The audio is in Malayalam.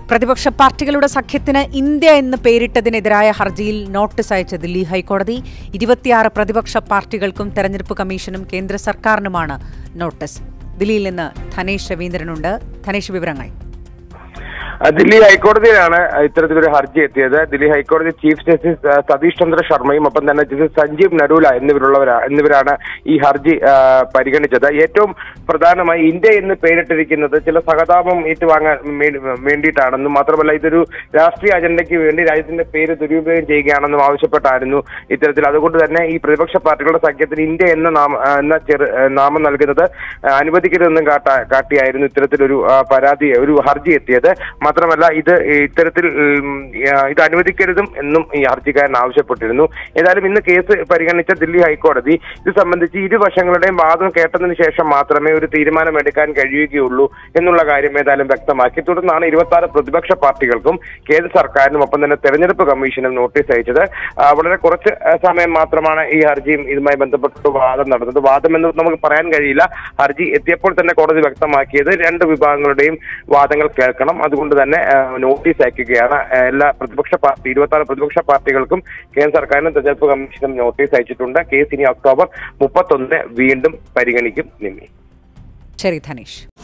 പ്രതിപക്ഷ പാർട്ടികളുടെ സഖ്യത്തിന് ഇന്ത്യ എന്ന് പേരിട്ടതിനെതിരായ ഹർജിയിൽ നോട്ടീസ് അയച്ച ദില്ലി ഹൈക്കോടതി ഇരുപത്തിയാറ് പ്രതിപക്ഷ പാർട്ടികൾക്കും തെരഞ്ഞെടുപ്പ് കമ്മീഷനും കേന്ദ്ര സർക്കാരിനുമാണ് നോട്ടീസ് ദില്ലിയിൽ നിന്ന് ധനേഷ് രവീന്ദ്രനുണ്ട് ധനേഷ് വിവരങ്ങൾ ആ, ദില്ലി ഹൈക്കോടതിയിലാണ് ഇത്തരത്തിലൊരു ഹർജി എത്തിയത് ദില്ലി ഹൈക്കോടതി ചീഫ് ജസ്റ്റിസ് ആ, സതീഷ് ചന്ദ്ര ശർമ്മയും ഒപ്പം തന്നെ ജസ്റ്റിസ് സഞ്ജീവ് നരൂല എന്നിവരുള്ളവരാ എന്നിവരാണ് ഈ ഹർജി ആ, പരിഗണിച്ചത് ഏറ്റവും പ്രധാനമായി ഇന്ത്യ എന്ന് പേരിട്ടിരിക്കുന്നത് ചില സഹതാപം ഏറ്റുവാങ്ങാൻ മേ- വേണ്ടിയിട്ടാണെന്നും മാത്രമല്ല ഇതൊരു രാഷ്ട്രീയ അജണ്ടയ്ക്ക് വേണ്ടി രാജ്യത്തിന്റെ പേര് ദുരുപയോഗം ചെയ്യുകയാണെന്നും ആവശ്യപ്പെട്ടായിരുന്നു ഇത്തരത്തിൽ അതുകൊണ്ട് തന്നെ ഈ പ്രതിപക്ഷ പാർട്ടികളുടെ സഖ്യത്തിന് ഇന്ത്യ എന്ന നാമ ആ, എന്ന ചെറു ആ, നാമം നൽകുന്നത് ആ, അനുവദിക്കരുതെന്നും കാട്ടാ കാട്ടിയായിരുന്നു ഇത്തരത്തിലൊരു ആ, പരാതി ഒരു ഹർജി എത്തിയത് മാത്രമല്ല ഇത് ഇത്തരത്തിൽ ഉം, ആ, ഇത് അനുവദിക്കരുതും എന്നും ഈ ഹർജിക്കാരൻ ആവശ്യപ്പെട്ടിരുന്നു ഏതായാലും ഇന്ന് കേസ് പരിഗണിച്ച ദില്ലി ഹൈക്കോടതി ഇത് സംബന്ധിച്ച് ഇരുവശങ്ങളുടെയും വാദം കേട്ടതിന് ശേഷം മാത്രമേ ഒരു തീരുമാനമെടുക്കാൻ കഴിയുകയുള്ളൂ എന്നുള്ള കാര്യം ഏതായാലും വ്യക്തമാക്കി തുടർന്നാണ് ഇരുപത്തി ആറ് പ്രതിപക്ഷ പാർട്ടികൾക്കും കേന്ദ്ര സർക്കാരിനും ഒപ്പം തന്നെ തെരഞ്ഞെടുപ്പ് കമ്മീഷനും നോട്ടീസ് അയച്ചത് ആ, വളരെ കുറച്ച് ആ, സമയം മാത്രമാണ് ഈ ഹർജിയും ഇതുമായി ബന്ധപ്പെട്ട് വാദം നടന്നത് വാദം എന്ന് നമുക്ക് പറയാൻ കഴിയില്ല ഹർജി എത്തിയപ്പോൾ തന്നെ കോടതി വ്യക്തമാക്കിയത് രണ്ട് വിഭാഗങ്ങളുടെയും വാദങ്ങൾ കേൾക്കണം അതുകൊണ്ട് തന്നെ ആ, നോട്ടീസ് അയക്കുകയാണ് ആ, എല്ലാ പ്രതിപക്ഷ പാർട്ടി ഇരുപത്തി ആറ് പ്രതിപക്ഷ പാർട്ടികൾക്കും കേന്ദ്ര സർക്കാരിനും തെരഞ്ഞെടുപ്പ് കമ്മീഷനും നോട്ടീസ് അയച്ചിട്ടുണ്ട് കേസ് ഇനി ഒക്ടോബർ മുപ്പത്തൊന്നിന് വീണ്ടും പരിഗണിക്കും നിമ്മി ശരി ധനേഷ്